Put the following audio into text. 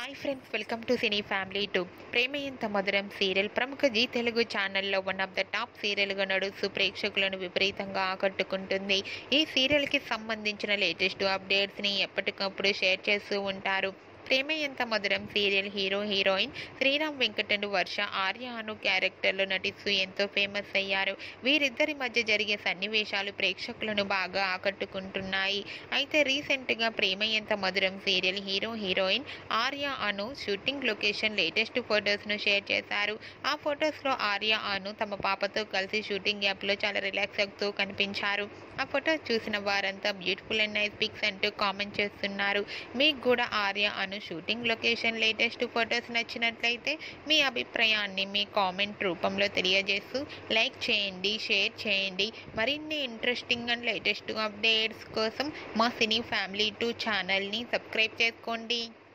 hi friends welcome to cine family two Prema Entha Madhuram serial ప్రముఖ G Telugu ఛానల్లో one of the top సీరియల్గా నడుస్తూ ప్రేక్షకులను విపరీతంగా ఆకట్టుకుంటుంది ఈ సీరియల్కి సంబంధించిన లేటెస్ట్ అప్డేట్స్ని ఎప్పటికప్పుడు షేర్ చేస్తూ ఉంటారు Prema Entha Madhuram serial hero heroine Sriram వెంకటను వర్ష ఆర్య అను క్యారెక్టర్లో నటిస్తూ ఎంతో ఫేమస్ అయ్యారు వీరిద్దరి మధ్య జరిగే సన్నివేశాలు ప్రేక్షకులను బాగా ఆకట్టుకుంటున్నాయి అయితే రీసెంట్గా Prema Entha Madhuram serial hero heroine Arya Anu shooting location latest ఫొటోస్ను షేర్ చేశారు ఆ ఫొటోస్లో ఆర్య అను తమ పాపతో కలిసి షూటింగ్ యాప్లో చాలా రిలాక్స్ అవుతూ కనిపించారు ఆ ఫొటోస్ చూసిన వారంతా బ్యూటిఫుల్ అండ్ నైస్ పిక్స్ అంటూ కామెంట్ చేస్తున్నారు మీకు కూడా Arya Anu shooting location latest photos నచ్చినట్లయితే మీ అభిప్రాయాన్ని మీ కామెంట్ రూపంలో తెలియజేస్తూ లైక్ చేయండి షేర్ చేయండి మరిన్ని ఇంట్రెస్టింగ్ అండ్ లేటెస్ట్ అప్డేట్స్ కోసం మా సినీ ఫ్యామిలీ టూ ఛానల్ని సబ్స్క్రైబ్ చేసుకోండి